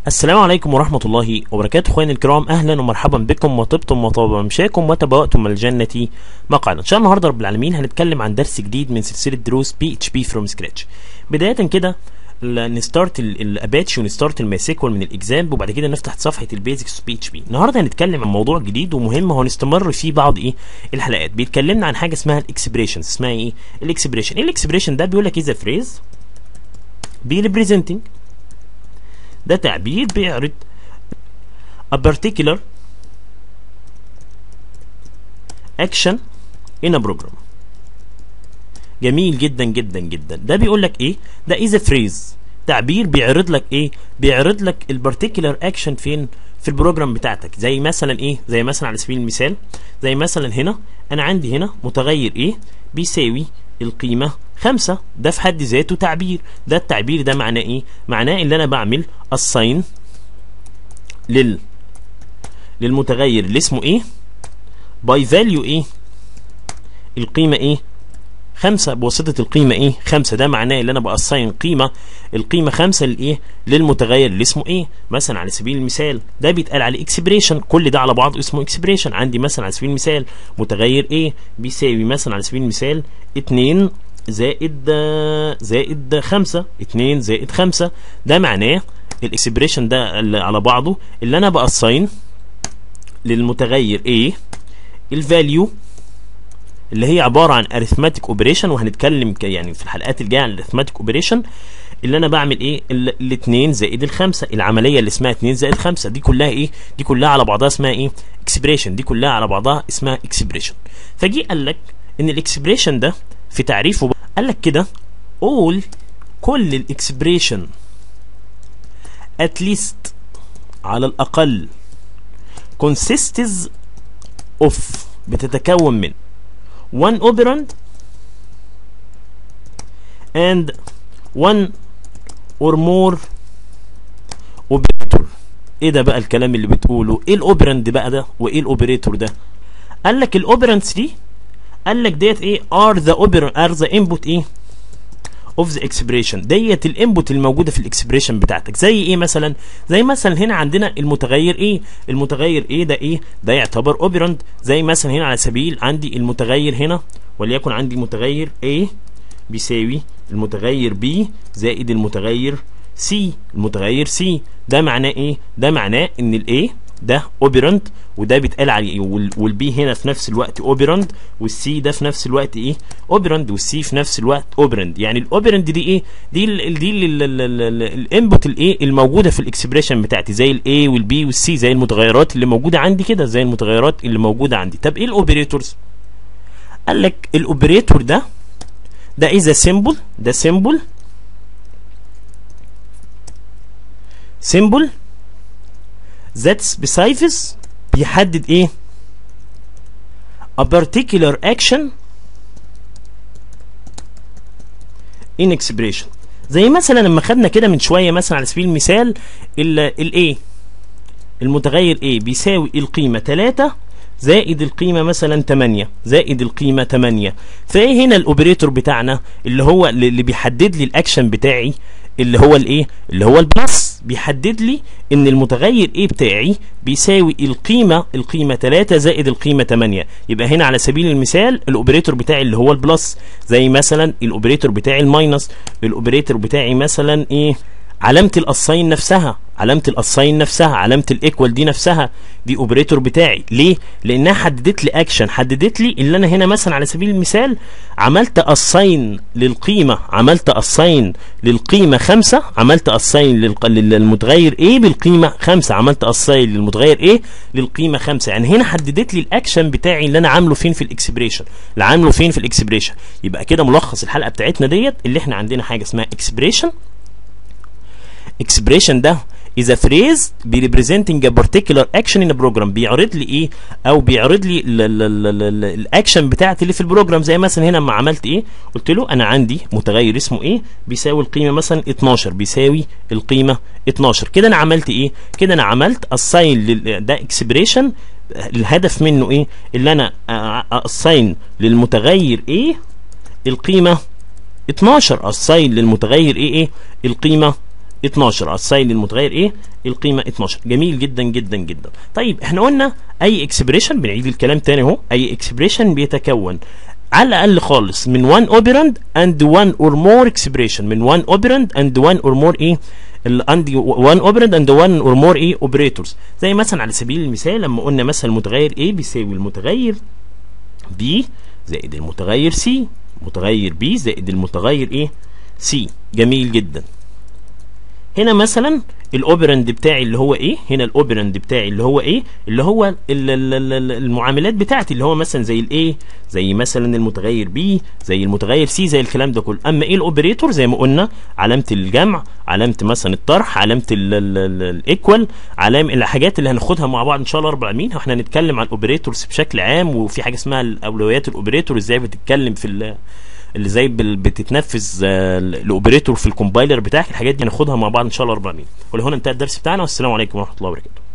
السلام عليكم ورحمة الله وبركاته اخواني الكرام اهلا ومرحبا بكم وطبتم وطاب ممشاكم وتبوأتم من الجنة مقعدا ان شاء الله النهارده رب العالمين هنتكلم عن درس جديد من سلسلة دروس بي اتش بي فروم سكراتش بداية كده ل- نستارت ال- الاباتشي ونستارت الماسيكوال من الاكزام وبعد كده نفتح صفحه البيزكس بي اتش بي النهارده هنتكلم عن موضوع جديد ومهم وهنستمر فيه بعض ايه الحلقات بيتكلمنا عن حاجه اسمها الاكسبريشنز اسمها ايه الاكسبريشن ايه الاكسبريشن ده بيقول لك اذا فريز بيريبريزنتنج ده تعبير بيعرض a particular action in a program جميل جدا جدا جدا ده بيقول لك ايه ده is a phrase تعبير بيعرض لك ايه بيعرض لك البارتيكولار اكشن فين في البروجرام بتاعتك زي مثلا ايه زي مثلا على سبيل المثال زي مثلا هنا انا عندي هنا متغير ايه بيساوي القيمة خمسة ده في حد ذاته تعبير ده التعبير ده معناه ايه معناه ان انا بعمل الساين لل للمتغير اللي اسمه ايه باي فاليو ايه القيمة ايه خمسة بواسطة القيمة ايه خمسة ده معناه ان انا بأصين قيمة القيمة خمسة لايه للمتغير اللي اسمه ايه مثلا على سبيل المثال ده بيتقال عليه اكسبريشن كل ده على بعضه اسمه اكسبريشن عندي مثلا على سبيل المثال متغير ايه بيساوي مثلا على سبيل المثال اتنين زائد آه، زائد خمسة اتنين زائد خمسة ده معناه الاكسبريشن ده اللي على بعضه اللي انا بأصين للمتغير ايه الفاليو اللي هي عباره عن arithmetic اوبريشن وهنتكلم ك- يعني في الحلقات الجايه عن arithmetic اوبريشن اللي انا بعمل ايه الاثنين زائد الخمسه العمليه اللي اسمها 2 زائد 5 دي كلها ايه دي كلها على بعضها اسمها ايه اكسبريشن دي كلها على بعضها اسمها اكسبريشن فجي قال لك ان الاكسبريشن ده في تعريفه بقى، قال لك كده all كل الاكسبريشن at least على الاقل consists of بتتكون من one operand and one or more operator ايه ده بقى الكلام اللي بتقوله ايه الاوبرند بقى ده وايه الاوبريتور ده قال لك الاوبرندز دي قال لك ديت ايه are the operand are the input ايه of the expression ديت الانبوت الموجوده في الاكسبريشن بتاعتك زي ايه مثلا زي مثلا هنا عندنا المتغير ايه المتغير ايه ده ايه ده يعتبر اوبرند زي مثلا هنا على سبيل عندي المتغير هنا وليكن عندي متغير A بيساوي المتغير B زائد المتغير C المتغير C ده معناه ايه ده معناه ان الايه ده اوبرند وده بيتقال عليه ايه وال- والبي هنا في نفس الوقت اوبرند والسي ده في نفس الوقت ايه اوبرند والسي في نفس الوقت اوبرند يعني الاوبرند دي ايه دي ال ال- دي الانبوت الايه الموجوده في الاكسبريشن بتاعتي زي الاي والبي والسي زي المتغيرات اللي موجوده عندي كده زي المتغيرات اللي موجوده عندي طب ايه الاوبريتورز قال لك الاوبريتور ده ده اذا سيمبل ده سيمبل سيمبل that specifies بيحدد ايه a particular action in expression زي مثلا لما خدنا كده من شويه مثلا على سبيل المثال الايه المتغير A بيساوي القيمة 3 زائد القيمة مثلا 8 زائد القيمة 8 فايه هنا الاوبريتور بتاعنا اللي هو اللي اللي بيحدد لي الاكشن بتاعي اللي هو الايه اللي هو البلس بيحدد لي ان المتغير A بتاعي بيساوي القيمة القيمة 3 زائد القيمة 8 يبقى هنا على سبيل المثال الاوبريتور بتاعي اللي هو البلس زي مثلا الاوبريتور بتاعي الماينس الاوبريتور بتاعي مثلا ايه علامة الأصاين نفسها علامة الأصاين نفسها علامة الإيكوال دي نفسها دي أوبريتور بتاعي ليه؟ لأنها حددت لي أكشن حددت لي اللي أنا هنا مثلا على سبيل المثال عملت أصاين للقيمة عملت أصاين للقيمة خمسة عملت أصاين للق... للمتغير A بالقيمة خمسة عملت أصاين للمتغير A للقيمة خمسة يعني هنا حددت لي الأكشن بتاعي اللي أنا عامله فين في الإكسبريشن اللي عامله فين في الإكسبريشن يبقى كده ملخص الحلقة بتاعتنا ديت اللي احنا عندنا حاجة اسمها إكسبريشن اكسبريشن ده is a phrase be representing a particular action in a program بيعرض لي ايه او بيعرض لي ال- ال- ال- ال- ال- الاكشن بتاعتي اللي في البروجرام زي مثلا هنا لما عملت ايه قلت له انا عندي متغير اسمه ايه بيساوي القيمه مثلا 12 بيساوي القيمه 12 كده انا عملت ايه كده انا عملت assign لل- ده اكسبريشن الهدف منه ايه اللي انا assign للمتغير ايه القيمه 12 assign للمتغير ايه ايه القيمه 12 اساين للمتغير ايه القيمه 12 جميل جدا جدا جدا طيب احنا قلنا اي اكسبريشن بنعيد الكلام تاني اهو اي اكسبريشن بيتكون على الاقل خالص من 1 اوبرند اند 1 اور مور اكسبريشن من 1 اوبرند اند 1 اور مور ايه عندي 1 اوبرند اند 1 اور مور ايه اوبريتورز زي مثلا على سبيل المثال لما قلنا مثلا المتغير A بيساوي المتغير B زائد المتغير C متغير B زائد المتغير ايه C جميل جدا هنا مثلا الاوبرند بتاعي اللي هو ايه هنا الاوبرند بتاعي اللي هو ايه اللي هو ال ال ال المعاملات بتاعتي اللي هو مثلا زي الايه زي مثلا المتغير بي زي المتغير سي زي الكلام ده كله اما ايه الاوبريتور زي ما قلنا علامه الجمع علامه مثلا الطرح علامه الايكوال علامه الحاجات اللي هناخدها مع بعض ان شاء الله رب العالمين واحنا هنتكلم عن الاوبريتورز بشكل عام وفي حاجه اسمها الاولويات الاوبريتور ازاي بتتكلم في اللي زي بتتنفذ الاوبريتور في الكومبايلر بتاعك الحاجات دي هناخدها مع بعض ان شاء الله رب العالمين ولهنا انتهى الدرس بتاعنا والسلام عليكم ورحمه الله وبركاته